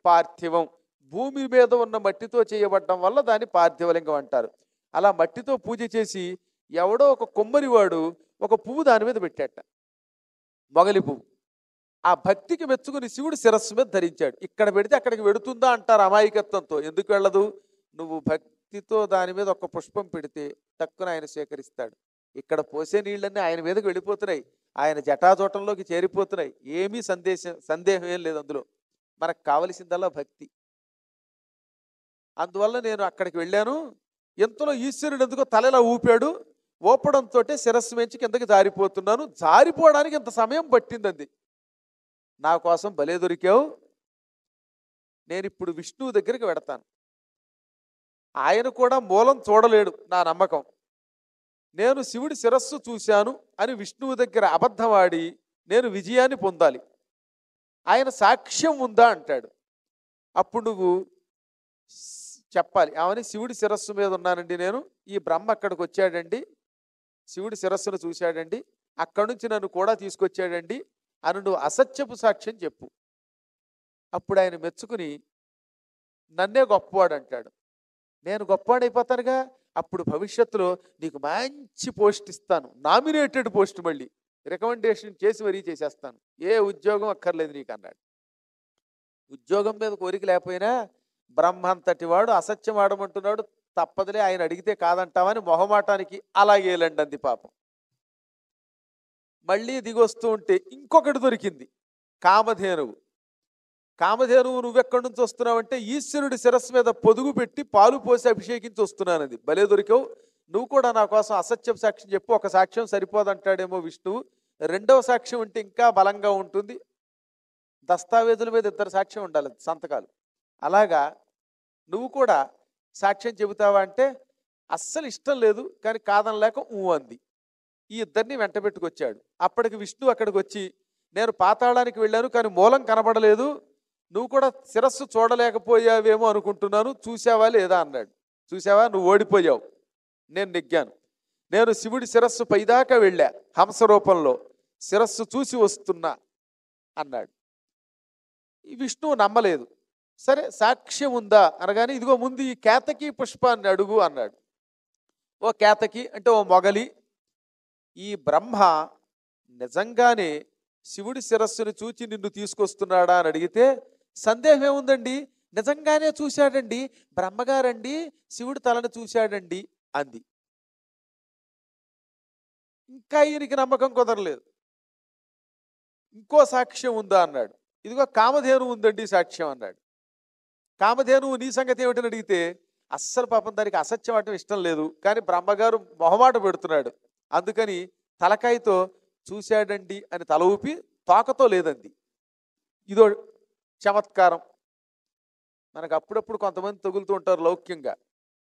పార్థివం భూమి మీద ఉన్న మట్టితో చేయబడడం వల్ల దాన్ని పార్థివలింగం అంటారు అలా మట్టితో పూజ చేసి ఎవడో ఒక కొమ్మరివాడు ఒక పువ్వు దాని మీద పెట్టాట మొగలి పువ్వు ఆ భక్తికి మెచ్చుకుని శివుడు శిరస్సు మీద ధరించాడు ఇక్కడ పెడితే అక్కడికి వెడుతుందా అంటారు అమాయకత్వంతో ఎందుకు వెళ్ళదు నువ్వు భక్తితో దాని మీద ఒక పుష్పం పెడితే టక్కున ఆయన స్వీకరిస్తాడు ఇక్కడ పోసే నీళ్ళన్నీ ఆయన మీదకి వెళ్ళిపోతున్నాయి ఆయన జటాజోటంలోకి చేరిపోతున్నాయి ఏమీ సందేశం సందేహం ఏం లేదు అందులో మనకు కావలసిందల్లా భక్తి అందువల్ల నేను అక్కడికి వెళ్ళాను ఇంతలో ఈశ్వరుడు ఎందుకో తలలా ఊపాడు ఊపడంతో శిరస్సు మించి కిందకి జారిపోతున్నాను జారిపోవడానికి ఇంత సమయం పట్టిందంది నా కోసం భలే దొరికావు నేను ఇప్పుడు విష్ణువు దగ్గరికి వెడతాను ఆయన కూడా మూలం చూడలేడు నా నమ్మకం నేను శివుడి శిరస్సు చూశాను అని విష్ణువు దగ్గర అబద్ధమాడి నేను విజయాన్ని పొందాలి ఆయన సాక్ష్యం ఉందా అంటాడు అప్పుడు నువ్వు స్- చెప్పాలి ఏమని శివుడి శిరస్సు మీద ఉన్నానండి నేను ఈ బ్రహ్మ అక్కడికి వచ్చాడండి శివుడి శిరస్సును చూశాడండి అక్కడి నుంచి నన్ను కూడా తీసుకొచ్చాడండి అని నువ్వు అసత్యపు సాక్ష్యం చెప్పు అప్పుడు ఆయన మెచ్చుకుని నన్నే గొప్పవాడు అంటాడు నేను గొప్పవాడైపోతానుగా అప్పుడు భవిష్యత్తులో నీకు మంచి పోస్ట్ ఇస్తాను నామినేటెడ్ పోస్ట్ మళ్ళీ రికమెండేషన్ చేసి మరీ చేసేస్తాను ఏ ఉద్యోగం అక్కర్లేదు నీకు అన్నాడు ఉద్యోగం మీద కోరిక లేకపోయినా బ్రహ్మంతటి వాడు అసత్యం ఆడమంటున్నాడు తప్పదులే ఆయన అడిగితే కాదంటామని మొహమాటానికి అలాగేలండి అంది పాపం మళ్ళీ దిగొస్తూ ఉంటే ఇంకొకటి దొరికింది కామధేనువు కామధేనువు నువ్వెక్కడి నుంచి వస్తున్నావంటే ఈశ్వరుడి శిరస్సు మీద పొదుగు పెట్టి పాలు పోసి అభిషేకించి వస్తున్నానది భలే దొరికావు నువ్వు కూడా నా కోసం అసత్యం సాక్ష్యం చెప్పు ఒక సాక్ష్యం సరిపోదంటాడేమో విష్ణువు రెండవ సాక్ష్యం ఉంటే ఇంకా బలంగా ఉంటుంది దస్తావేజుల మీద ఇద్దరు సాక్ష్యం ఉండాలి సంతకాలు అలాగా నువ్వు కూడా సాక్ష్యం చెబుతావా అంటే అస్సలు ఇష్టం లేదు కానీ కాదనలేక ఊ అంది ఈ ఇద్దరిని వెంట పెట్టుకొచ్చాడు అప్పటికి విష్ణు అక్కడికి వచ్చి నేను పాతాళానికి వెళ్ళాను కానీ మూలం కనబడలేదు నువ్వు కూడా శిరస్సు చూడలేకపోయావేమో అనుకుంటున్నాను చూసావా లేదా అన్నాడు చూసావా నువ్వు ఓడిపోయావు నేను నెగ్గాను నేను శివుడి శిరస్సు పైదాకా వెళ్ళా హంస రూపంలో శిరస్సు చూసి వస్తున్నా అన్నాడు ఈ విష్ణువు నమ్మలేదు సరే సాక్ష్యం ఉందా అనగానే ఇదిగో ముందు ఈ కేతకి పుష్పాన్ని అడుగు అన్నాడు ఓ కేతకి అంటే ఓ మొగలి ఈ బ్రహ్మ నిజంగానే శివుడి శిరస్సును చూచి నిన్ను తీసుకొస్తున్నాడా అని అడిగితే సందేహం ఏముందండి నిజంగానే చూశాడండి బ్రహ్మగారండి శివుడి తలను చూశాడండి అంది ఇంకా ఈయనకి నమ్మకం కుదరలేదు ఇంకో సాక్ష్యం ఉందా అన్నాడు ఇదిగో కామధేను ఉందండి సాక్ష్యం అన్నాడు కామధేనువు నీ సంగతి ఏమిటని అడిగితే అస్సలు పాపం దానికి అసత్యం అవటం ఇష్టం లేదు కానీ బ్రహ్మగారు మొహమాట పెడుతున్నాడు అందుకని తలకాయతో చూశాడండి అని తల ఊపి తోకతో లేదండి ఇదో చమత్కారం మనకు అప్పుడప్పుడు కొంతమంది తగులుతూ ఉంటారు లౌక్యంగా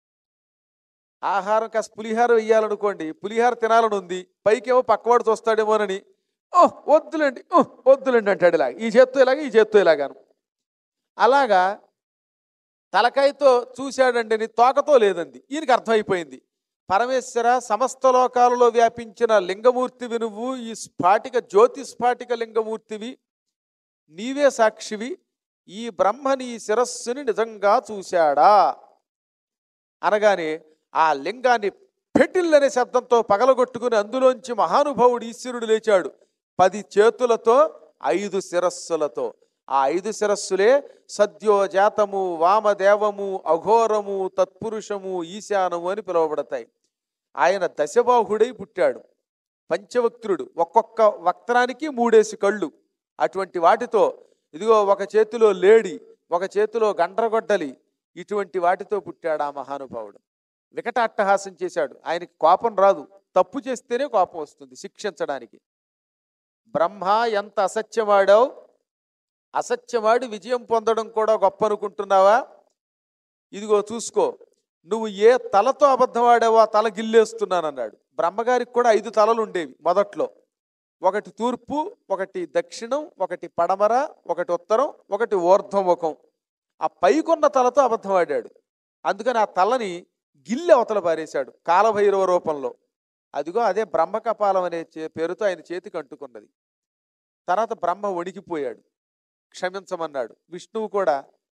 ఆహారం కాస్త పులిహార వెయ్యాలనుకోండి పులిహార తినాలని ఉంది పైకేమో పక్కవాడు చూస్తాడేమోనని ఓ వద్దులేండి ఓ వద్దులేండి అంటాడు ఇలాగ ఈ చేత్తో ఇలాగ ఈ చేత్తో ఇలాగాను అలాగా తలకాయతో చూశాడండి అని తోకతో లేదండి ఈయనకి అర్థమైపోయింది పరమేశ్వర సమస్త లోకాలలో వ్యాపించిన లింగమూర్తివి నువ్వు ఈ స్ఫాటిక జ్యోతి స్ఫాటిక లింగమూర్తివి నీవే సాక్షివి ఈ బ్రహ్మ నీ శిరస్సుని నిజంగా చూశాడా అనగానే ఆ లింగాన్ని పెటిల్లనే శబ్దంతో పగలగొట్టుకుని అందులోంచి మహానుభావుడు ఈశ్వరుడు లేచాడు పది చేతులతో ఐదు శిరస్సులతో ఆ ఐదు శిరస్సులే సద్యో జాతము వామదేవము అఘోరము తత్పురుషము ఈశానము అని పిలువబడతాయి ఆయన దశబాహుడై పుట్టాడు పంచవక్త్రుడు ఒక్కొక్క వక్త్రానికి మూడేసి కళ్ళు అటువంటి వాటితో ఇదిగో ఒక చేతిలో లేడి ఒక చేతిలో గండ్రగొడ్డలి ఇటువంటి వాటితో పుట్టాడు ఆ మహానుభావుడు వికట అట్టహాసం చేశాడు ఆయనకి కోపం రాదు తప్పు చేస్తేనే కోపం వస్తుంది శిక్షించడానికి బ్రహ్మ ఎంత అసత్యమాడావు అసత్యమాడి విజయం పొందడం కూడా గొప్ప అనుకుంటున్నావా ఇదిగో చూసుకో నువ్వు ఏ తలతో అబద్ధం ఆడావో ఆ తల గిల్లేస్తున్నానన్నాడు బ్రహ్మగారికి కూడా ఐదు తలలు ఉండేవి మొదట్లో ఒకటి తూర్పు ఒకటి దక్షిణం ఒకటి పడమర ఒకటి ఉత్తరం ఒకటి ఊర్ధ్వముఖం ఆ పైకున్న తలతో అబద్ధం ఆడాడు అందుకని ఆ తలని గిల్లి అవతల పారేశాడు కాలభైరవ రూపంలో అదిగో అదే బ్రహ్మకపాలం అనే చే- పేరుతో ఆయన చేతికి అంటుకున్నది తర్వాత బ్రహ్మ వణికిపోయాడు క్షమించమన్నాడు విష్ణువు కూడా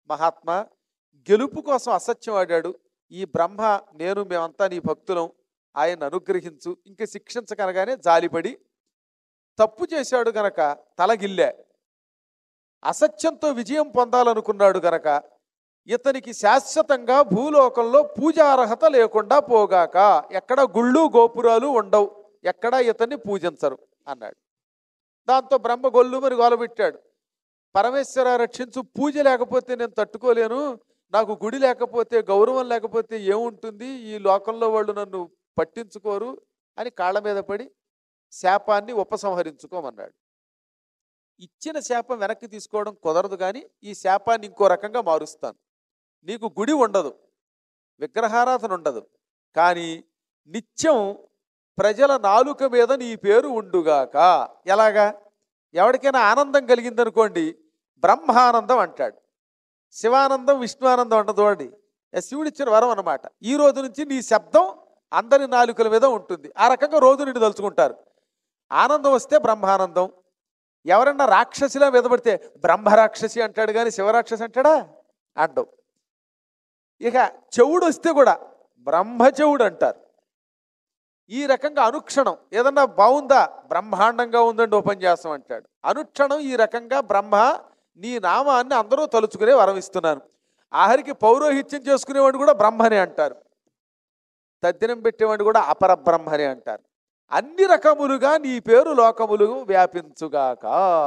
మహాత్మా గెలుపు కోసం అసత్యం ఆడాడు ఈ బ్రహ్మ నేను మేమంతా నీ భక్తులం ఆయన అనుగ్రహించు ఇంక శిక్షించకనగానే జాలిపడి తప్పు చేశాడు గనక తలగిల్లే అసత్యంతో విజయం పొందాలనుకున్నాడు గనక ఇతనికి శాశ్వతంగా భూలోకంలో పూజార్హత లేకుండా పోగాక ఎక్కడ గుళ్ళు గోపురాలు ఉండవు ఎక్కడ ఇతన్ని పూజించరు అన్నాడు దాంతో బ్రహ్మ గొల్లు మరి గోలబెట్టాడు పరమేశ్వర రక్షించు పూజ లేకపోతే నేను తట్టుకోలేను నాకు గుడి లేకపోతే గౌరవం లేకపోతే ఏముంటుంది ఈ లోకంలో వాళ్ళు నన్ను పట్టించుకోరు అని కాళ్ళ మీద పడి శాపాన్ని ఉపసంహరించుకోమన్నాడు ఇచ్చిన శాపం వెనక్కి తీసుకోవడం కుదరదు కానీ ఈ శాపాన్ని ఇంకో రకంగా మారుస్తాను నీకు గుడి ఉండదు విగ్రహారాధన ఉండదు కానీ నిత్యం ప్రజల నాలుక మీద నీ పేరు ఉండుగాక ఎలాగా ఎవరికైనా ఆనందం కలిగిందనుకోండి బ్రహ్మానందం అంటాడు శివానందం విష్ణువానందం అంట చూడండి ఆ శివుడు ఇచ్చిన వరం అన్నమాట ఈ రోజు నుంచి నీ శబ్దం అందరి నాలుకల మీద ఉంటుంది ఆ రకంగా రోజు నిన్ను తలుచుకుంటారు ఆనందం వస్తే బ్రహ్మానందం ఎవరన్నా రాక్షసిలా విధపడితే బ్రహ్మరాక్షసి అంటాడు కానీ శివరాక్షసి అంటాడా అండవు ఇక చెవుడు వస్తే కూడా బ్రహ్మచెవుడు అంటారు ఈ రకంగా అనుక్షణం ఏదన్నా బాగుందా బ్రహ్మాండంగా ఉందండి ఉపన్యాసం అంటాడు అనుక్షణం ఈ రకంగా బ్రహ్మ నీ నామాన్ని అందరూ తలుచుకునే వరం ఇస్తున్నాను ఆఖరికి పౌరోహిత్యం చేసుకునేవాడు కూడా బ్రహ్మనే అంటారు తద్దినం పెట్టేవాడు కూడా అపర బ్రహ్మనే అంటారు అన్ని రకములుగా నీ పేరు లోకములు వ్యాపించుగాక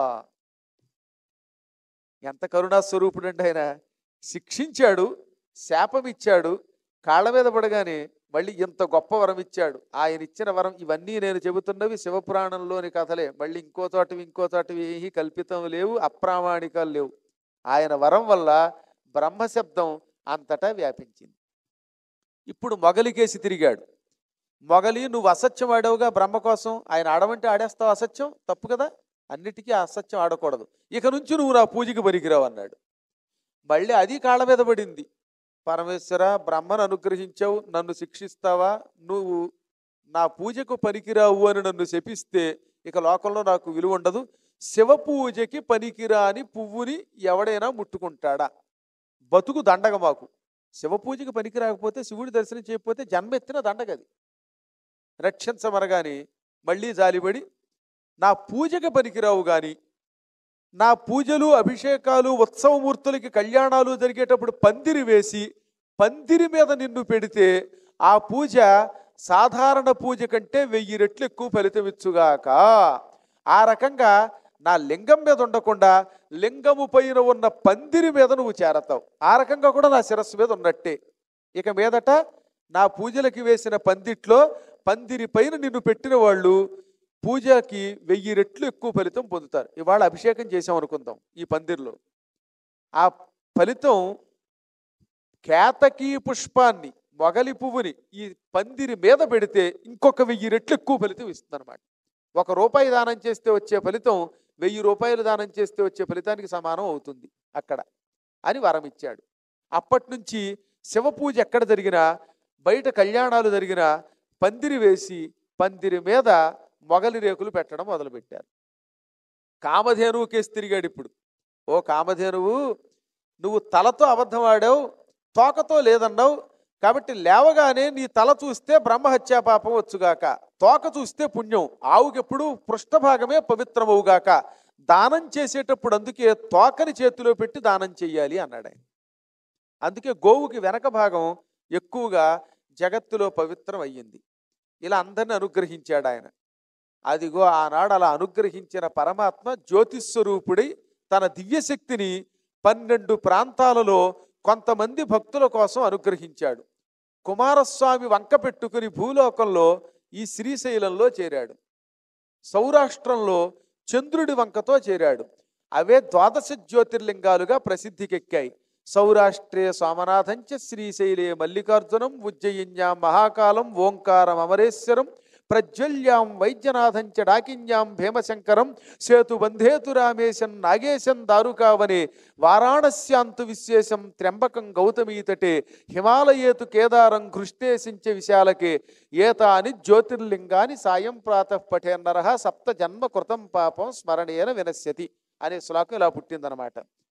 ఎంత కరుణా స్వరూపుడు అంటే ఆయన శిక్షించాడు శాపం ఇచ్చాడు కాళ్ళ మీద పడగానే మళ్ళీ ఇంత గొప్ప వరం ఇచ్చాడు ఆయన ఇచ్చిన వరం ఇవన్నీ నేను చెబుతున్నవి శివపురాణంలోని కథలే మళ్ళీ ఇంకో చోటవి ఇంకో చోటవి ఏమీ కల్పితం లేవు అప్రామాణికాలు లేవు ఆయన వరం వల్ల బ్రహ్మశబ్దం అంతటా వ్యాపించింది ఇప్పుడు మొగలికేసి తిరిగాడు మొగలి నువ్వు అసత్యం ఆడావుగా బ్రహ్మ కోసం ఆయన ఆడమంటే ఆడేస్తావు అసత్యం తప్పు కదా అన్నిటికీ ఆ అసత్యం ఆడకూడదు ఇక నుంచి నువ్వు నా పూజకి పనికిరావు అన్నాడు మళ్ళీ అది కాళ్ళ మీద పడింది పరమేశ్వర బ్రహ్మను అనుగ్రహించావు నన్ను శిక్షిస్తావా నువ్వు నా పూజకు పనికిరావు అని నన్ను శపిస్తే ఇక లోకంలో నాకు విలువ ఉండదు శివ పూజకి పనికిరాని పువ్వుని ఎవడైనా ముట్టుకుంటాడా బతుకు దండగ మాకు శివ పూజకి పనికి రాకపోతే శివుడి దర్శనం చేయకపోతే జన్మెత్తిన దండగది రక్షించమనగాని మళ్ళీ జాలిపడి నా పూజకి పనికిరావు గాని నా పూజలు అభిషేకాలు ఉత్సవమూర్తులకి కళ్యాణాలు జరిగేటప్పుడు పందిరి వేసి పందిరి మీద నిన్ను పెడితే ఆ పూజ సాధారణ పూజ కంటే వెయ్యి రెట్లు ఎక్కువ ఫలితమిచ్చుగాక ఆ రకంగా నా లింగం మీద ఉండకుండా లింగము పైన ఉన్న పందిరి మీద నువ్వు చేరతావు ఆ రకంగా కూడా నా శిరస్సు మీద ఉన్నట్టే ఇక మీదట నా పూజలకి వేసిన పందిట్లో పందిరి పైన నిన్ను పెట్టిన వాళ్ళు పూజకి వెయ్యి రెట్లు ఎక్కువ ఫలితం పొందుతారు ఇవాళ అభిషేకం చేసాం అనుకుందాం ఈ పందిరిలో ఆ ఫలితం కేతకీ పుష్పాన్ని మొగలి పువ్వుని ఈ పందిరి మీద పెడితే ఇంకొక వెయ్యి రెట్లు ఎక్కువ ఫలితం ఇస్తుంది ఒక రూపాయి దానం చేస్తే వచ్చే ఫలితం వెయ్యి రూపాయలు దానం చేస్తే వచ్చే ఫలితానికి సమానం అవుతుంది అక్కడ అని వరం ఇచ్చాడు అప్పటి నుంచి శివ పూజ ఎక్కడ జరిగినా బయట కళ్యాణాలు జరిగినా పందిరి వేసి పందిరి మీద మొగలి రేకులు పెట్టడం మొదలుపెట్టారు కామధేనువు కేసు తిరిగాడు ఇప్పుడు ఓ కామధేనువు నువ్వు తలతో అబద్ధం ఆడావు తోకతో లేదన్నావు కాబట్టి లేవగానే నీ తల చూస్తే బ్రహ్మహత్యా పాపం వచ్చుగాక తోక చూస్తే పుణ్యం ఆవుకెప్పుడు పృష్ఠభాగమే పవిత్రమవుగాక దానం చేసేటప్పుడు అందుకే తోకని చేతిలో పెట్టి దానం చెయ్యాలి అన్నాడు ఆయన అందుకే గోవుకి వెనక భాగం ఎక్కువగా జగత్తులో పవిత్రం అయ్యింది ఇలా అందరిని అనుగ్రహించాడు ఆయన అదిగో ఆనాడు అలా అనుగ్రహించిన పరమాత్మ జ్యోతిస్వరూపుడై తన దివ్యశక్తిని పన్నెండు ప్రాంతాలలో కొంతమంది భక్తుల కోసం అనుగ్రహించాడు కుమారస్వామి వంక పెట్టుకుని భూలోకంలో ఈ శ్రీశైలంలో చేరాడు సౌరాష్ట్రంలో చంద్రుడి వంకతో చేరాడు అవే ద్వాదశ జ్యోతిర్లింగాలుగా ప్రసిద్ధికెక్కాయి సౌరాష్ట్రే సోమనాథంచ శ్రీశైలే మల్లికార్జునం ఉజ్జయిన్యాం మహాకాలం ఓంకారం అమరేశ్వరం ప్రజ్వల్యాం వైద్యనాథంచ డాకిన్యాం భీమశంకరం సేతు బంధేతు రామేశం నాగేశం దారుకావనే వారాణస్యాంతు విశేషం త్ర్యంబకం గౌతమీతటే హిమాలయేతు కేదారం ఘృష్టేశించ విశాలకే ఏతాని జ్యోతిర్లింగాని సాయం ప్రాతః పఠేన్నర సప్త జన్మ కృతం పాపం స్మరణేన వినశ్యతి అనే శ్లోకం ఇలా పుట్టిందనమాట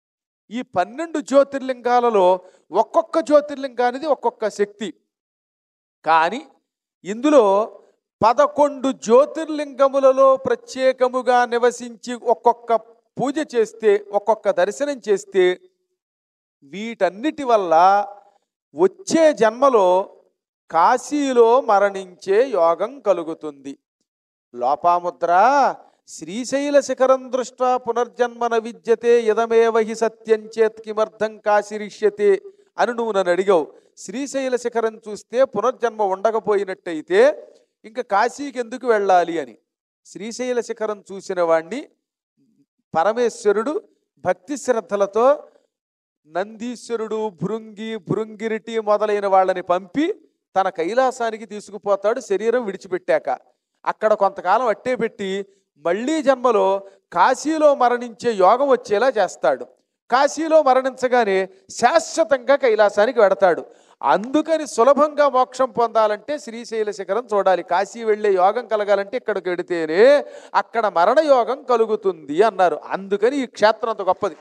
ఈ పన్నెండు జ్యోతిర్లింగాలలో ఒక్కొక్క జ్యోతిర్లింగానిది ఒక్కొక్క శక్తి కానీ ఇందులో పదకొండు జ్యోతిర్లింగములలో ప్రత్యేకముగా నివసించి ఒక్కొక్క పూజ చేస్తే ఒక్కొక్క దర్శనం చేస్తే వీటన్నిటి వల్ల వచ్చే జన్మలో కాశీలో మరణించే యోగం కలుగుతుంది లోపాముద్ర శ్రీశైల శిఖరం దృష్ట్యా పునర్జన్మన విద్యతే యదమేవ హి సత్యం చేత్ కిమర్థం కాశీరిష్యతే అని నువ్వు నన్ను అడిగావు శ్రీశైల శిఖరం చూస్తే పునర్జన్మ ఉండకపోయినట్టయితే ఇంకా కాశీకి ఎందుకు వెళ్ళాలి అని శ్రీశైల శిఖరం చూసిన వాణ్ణి పరమేశ్వరుడు భక్తి శ్రద్ధలతో నందీశ్వరుడు భృంగి భృంగిరిటి మొదలైన వాళ్ళని పంపి తన కైలాసానికి తీసుకుపోతాడు శరీరం విడిచిపెట్టాక అక్కడ కొంతకాలం అట్టే పెట్టి మళ్ళీ జన్మలో కాశీలో మరణించే యోగం వచ్చేలా చేస్తాడు కాశీలో మరణించగానే శాశ్వతంగా కైలాసానికి వెడతాడు అందుకని సులభంగా మోక్షం పొందాలంటే శ్రీశైల శిఖరం చూడాలి కాశీ వెళ్ళే యోగం కలగాలంటే ఇక్కడికి వెడితేనే అక్కడ మరణ యోగం కలుగుతుంది అన్నారు అందుకని ఈ క్షేత్రం అంత గొప్పది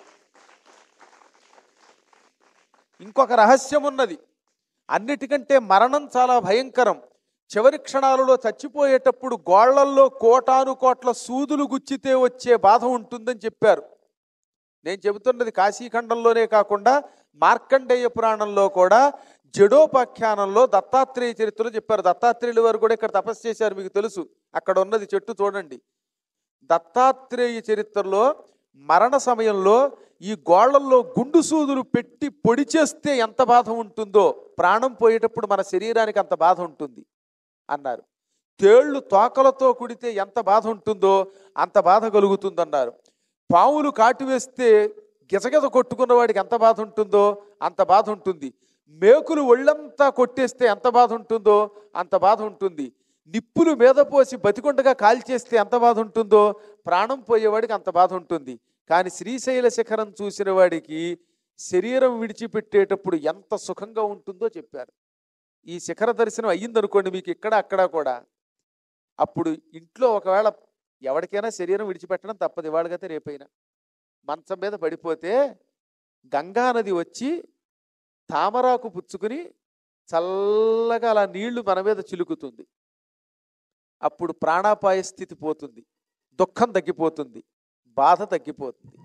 ఇంకొక రహస్యం ఉన్నది అన్నిటికంటే మరణం చాలా భయంకరం చివరి క్షణాలలో చచ్చిపోయేటప్పుడు గోళ్లల్లో కోటాను కోట్ల సూదులు గుచ్చితే వచ్చే బాధ ఉంటుందని చెప్పారు నేను చెబుతున్నది కాశీఖండంలోనే కాకుండా మార్కండేయ పురాణంలో కూడా జడోపాఖ్యానంలో దత్తాత్రేయ చరిత్రలో చెప్పారు దత్తాత్రేయుల వారు కూడా ఇక్కడ తపస్సు చేశారు మీకు తెలుసు అక్కడ ఉన్నది చెట్టు చూడండి దత్తాత్రేయ చరిత్రలో మరణ సమయంలో ఈ గోళ్లల్లో గుండు సూదులు పెట్టి పొడి చేస్తే ఎంత బాధ ఉంటుందో ప్రాణం పోయేటప్పుడు మన శరీరానికి అంత బాధ ఉంటుంది అన్నారు తేళ్లు తోకలతో కుడితే ఎంత బాధ ఉంటుందో అంత బాధ కలుగుతుందన్నారు పాములు కాటు వేస్తే గిజగిజ కొట్టుకున్న వాడికి ఎంత బాధ ఉంటుందో అంత బాధ ఉంటుంది మేకులు ఒళ్ళంతా కొట్టేస్తే ఎంత బాధ ఉంటుందో అంత బాధ ఉంటుంది నిప్పులు మీద పోసి బతికొండగా కాల్చేస్తే ఎంత బాధ ఉంటుందో ప్రాణం పోయేవాడికి అంత బాధ ఉంటుంది కానీ శ్రీశైల శిఖరం చూసిన వాడికి శరీరం విడిచిపెట్టేటప్పుడు ఎంత సుఖంగా ఉంటుందో చెప్పారు ఈ శిఖర దర్శనం అయ్యిందనుకోండి మీకు ఇక్కడ అక్కడ కూడా అప్పుడు ఇంట్లో ఒకవేళ ఎవరికైనా శరీరం విడిచిపెట్టడం తప్పదు ఇవాళకైతే రేపైనా మంచం మీద పడిపోతే గంగా నది వచ్చి తామరాకు పుచ్చుకుని చల్లగా అలా నీళ్లు మన మీద చిలుకుతుంది అప్పుడు ప్రాణాపాయ స్థితి పోతుంది దుఃఖం తగ్గిపోతుంది బాధ తగ్గిపోతుంది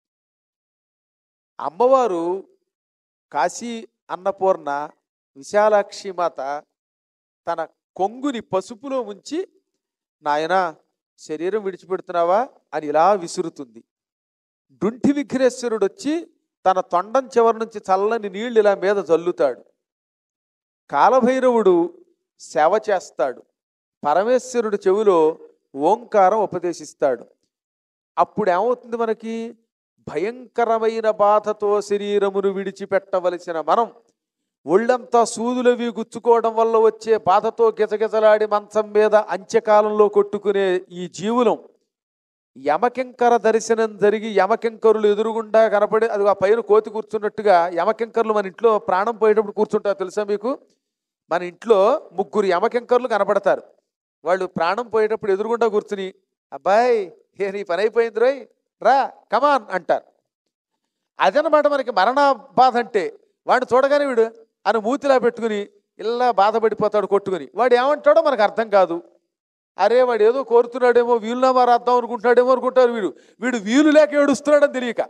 అమ్మవారు కాశీ అన్నపూర్ణ విశాలాక్షి మాత తన కొంగుని పసుపులో ఉంచి నాయన శరీరం విడిచిపెడుతున్నావా అని ఇలా విసురుతుంది డుంటి విఘ్నేశ్వరుడు వచ్చి తన తొండం చివరి నుంచి చల్లని నీళ్లు ఇలా మీద జల్లుతాడు కాలభైరవుడు సేవ చేస్తాడు పరమేశ్వరుడు చెవిలో ఓంకారం ఉపదేశిస్తాడు అప్పుడు ఏమవుతుంది మనకి భయంకరమైన బాధతో శరీరమును విడిచిపెట్టవలసిన మనం ఒళ్ళంతా సూదులవి గుచ్చుకోవడం వల్ల వచ్చే బాధతో గిజగిజలాడి మంచం మీద అంత్యకాలంలో కొట్టుకునే ఈ జీవులం యమకింకర దర్శనం జరిగి యమకింకరులు ఎదురుగుండా కనపడి అది ఆ పైన కోతి కూర్చున్నట్టుగా యమకింకరులు మన ఇంట్లో ప్రాణం పోయేటప్పుడు కూర్చుంటారు తెలుసా మీకు మన ఇంట్లో ముగ్గురు యమకింకరులు కనపడతారు వాళ్ళు ప్రాణం పోయేటప్పుడు ఎదురుగుండా కూర్చుని అబ్బాయి ఏ నీ పని అయిపోయింది రోయ్ రా కమాన్ అంటారు అదనమాట మనకి మరణ బాధ అంటే వాడిని చూడగానే వీడు అని మూతిలా పెట్టుకుని ఇలా బాధపడిపోతాడు కొట్టుకుని వాడు ఏమంటాడో మనకు అర్థం కాదు అరే వాడు ఏదో కోరుతున్నాడేమో వీలునామా రాద్దాం అనుకుంటున్నాడేమో అనుకుంటారు వీడు వీడు వీలు లేక ఏడుస్తున్నాడని తెలియక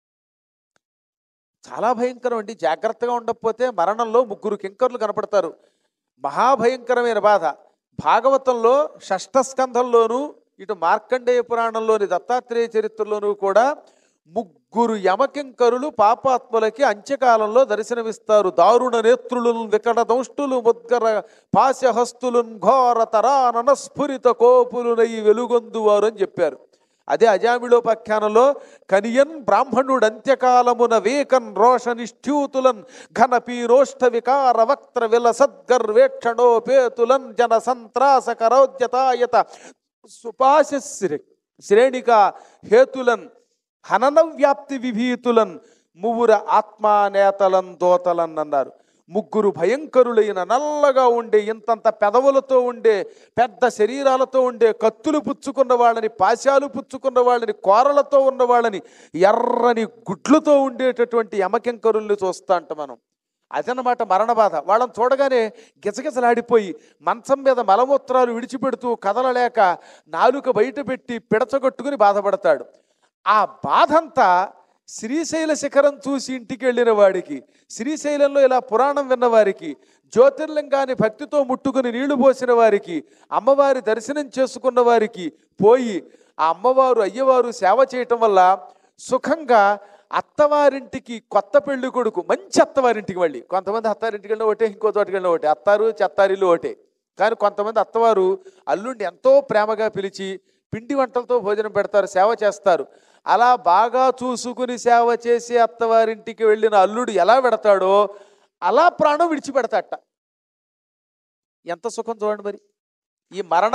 చాలా భయంకరం అండి జాగ్రత్తగా ఉండకపోతే మరణంలో ముగ్గురు కింకర్లు కనపడతారు మహాభయంకరమైన బాధ భాగవతంలో షష్ఠ స్కంధంలోనూ ఇటు మార్కండేయ పురాణంలోని దత్తాత్రేయ చరిత్రలోనూ కూడా ముగ్గురు యమకింకరులు పాపాత్ములకి అంత్యకాలంలో దర్శనమిస్తారు దారుణ నేత్రులు వికట దంష్టులు ముద్గర పాశహస్తులు ఘోర తరానన స్ఫురిత కోపులునై వెలుగొందువారు అని చెప్పారు అదే అజామిళోపాఖ్యానంలో కనియన్ బ్రాహ్మణుడు అంత్యకాలమున వేకన్ రోషనిష్ఠ్యూతులన్ ఘన పీరోష్ఠ వికార వక్త్ర విల సద్గర్వేక్షణోపేతులన్ జన సంత్రాస కరోద్యతాయత సుపాశ శ్రేణిక హేతులన్ హనన వ్యాప్తి విభీతులన్ మువుర ఆత్మానేతలన్ దోతలన్ అన్నారు ముగ్గురు భయంకరులైన నల్లగా ఉండే ఇంతంత పెదవులతో ఉండే పెద్ద శరీరాలతో ఉండే కత్తులు పుచ్చుకున్న వాళ్ళని పాశాలు పుచ్చుకున్న వాళ్ళని కోరలతో ఉన్న వాళ్ళని ఎర్రని గుడ్లతో ఉండేటటువంటి యమకింకరుల్ని చూస్తా అంట మనం అదనమాట మరణ బాధ వాళ్ళని చూడగానే గిజగిజలాడిపోయి మంచం మీద మలమూత్రాలు విడిచిపెడుతూ కదలలేక నాలుక బయట పెట్టి పిడచగొట్టుకుని బాధపడతాడు ఆ బాధంతా శ్రీశైల శిఖరం చూసి ఇంటికి వెళ్ళిన వాడికి శ్రీశైలంలో ఇలా పురాణం విన్న వారికి జ్యోతిర్లింగాన్ని భక్తితో ముట్టుకుని నీళ్లు పోసిన వారికి అమ్మవారి దర్శనం చేసుకున్న వారికి పోయి ఆ అమ్మవారు అయ్యవారు సేవ చేయటం వల్ల సుఖంగా అత్తవారింటికి కొత్త పెళ్లి కొడుకు మంచి అత్తవారింటికి వెళ్ళి కొంతమంది అత్తారింటికి వెళ్ళిన ఒకటే ఇంకో చోటికి వెళ్ళిన ఒకటే అత్తారు చెత్తారిల్లు ఒకటే కానీ కొంతమంది అత్తవారు అల్లుండి ఎంతో ప్రేమగా పిలిచి పిండి వంటలతో భోజనం పెడతారు సేవ చేస్తారు అలా బాగా చూసుకుని సేవ చేసి అత్తవారింటికి వెళ్ళిన అల్లుడు ఎలా పెడతాడో అలా ప్రాణం విడిచిపెడతాట ఎంత సుఖం చూడండి మరి ఈ మరణ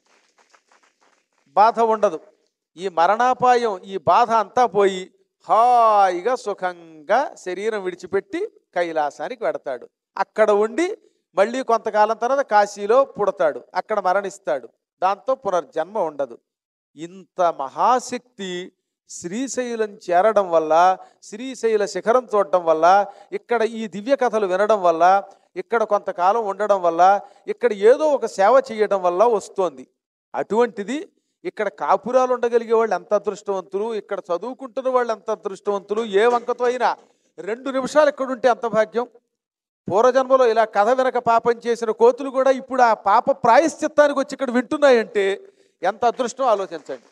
బాధ ఉండదు ఈ మరణాపాయం ఈ బాధ అంతా పోయి హాయిగా సుఖంగా శరీరం విడిచిపెట్టి కైలాసానికి వెడతాడు అక్కడ ఉండి మళ్ళీ కొంతకాలం తర్వాత కాశీలో పుడతాడు అక్కడ మరణిస్తాడు దాంతో పునర్జన్మ ఉండదు ఇంత మహాశక్తి శ్రీశైలం చేరడం వల్ల శ్రీశైల శిఖరం చూడడం వల్ల ఇక్కడ ఈ దివ్య కథలు వినడం వల్ల ఇక్కడ కొంతకాలం ఉండడం వల్ల ఇక్కడ ఏదో ఒక సేవ చేయడం వల్ల వస్తోంది అటువంటిది ఇక్కడ కాపురాలు ఉండగలిగే వాళ్ళు ఎంత అదృష్టవంతులు ఇక్కడ చదువుకుంటున్న వాళ్ళు ఎంత అదృష్టవంతులు ఏ వంకతో అయినా రెండు నిమిషాలు ఇక్కడ ఉంటే అంత భాగ్యం పూర్వజన్మలో ఇలా కథ వెనక పాపం చేసిన కోతులు కూడా ఇప్పుడు ఆ పాప ప్రాయశ్చిత్తానికి వచ్చి ఇక్కడ వింటున్నాయంటే ఎంత అదృష్టం ఆలోచించండి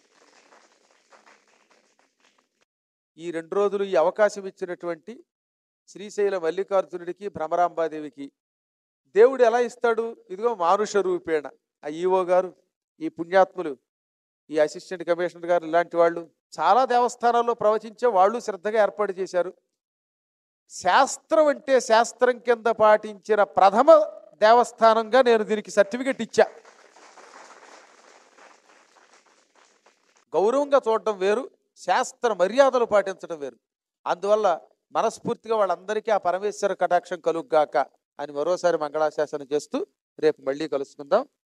ఈ రెండు రోజులు ఈ అవకాశం ఇచ్చినటువంటి శ్రీశైల మల్లికార్జునుడికి భ్రమరాంబాదేవికి దేవుడు ఎలా ఇస్తాడు ఇదిగో మానుష రూపేణ ఆ ఈఓ గారు ఈ పుణ్యాత్ములు ఈ అసిస్టెంట్ కమిషనర్ గారు ఇలాంటి వాళ్ళు చాలా దేవస్థానాల్లో ప్రవచించే వాళ్ళు శ్రద్ధగా ఏర్పాటు చేశారు శాస్త్రం అంటే శాస్త్రం కింద పాటించిన ప్రథమ దేవస్థానంగా నేను దీనికి సర్టిఫికెట్ ఇచ్చా గౌరవంగా చూడటం వేరు శాస్త్ర మర్యాదలు పాటించడం వేరు అందువల్ల మనస్ఫూర్తిగా వాళ్ళందరికీ ఆ పరమేశ్వర కటాక్షం కలుగ్గాక అని మరోసారి మంగళాశాసనం చేస్తూ రేపు మళ్ళీ కలుసుకుందాం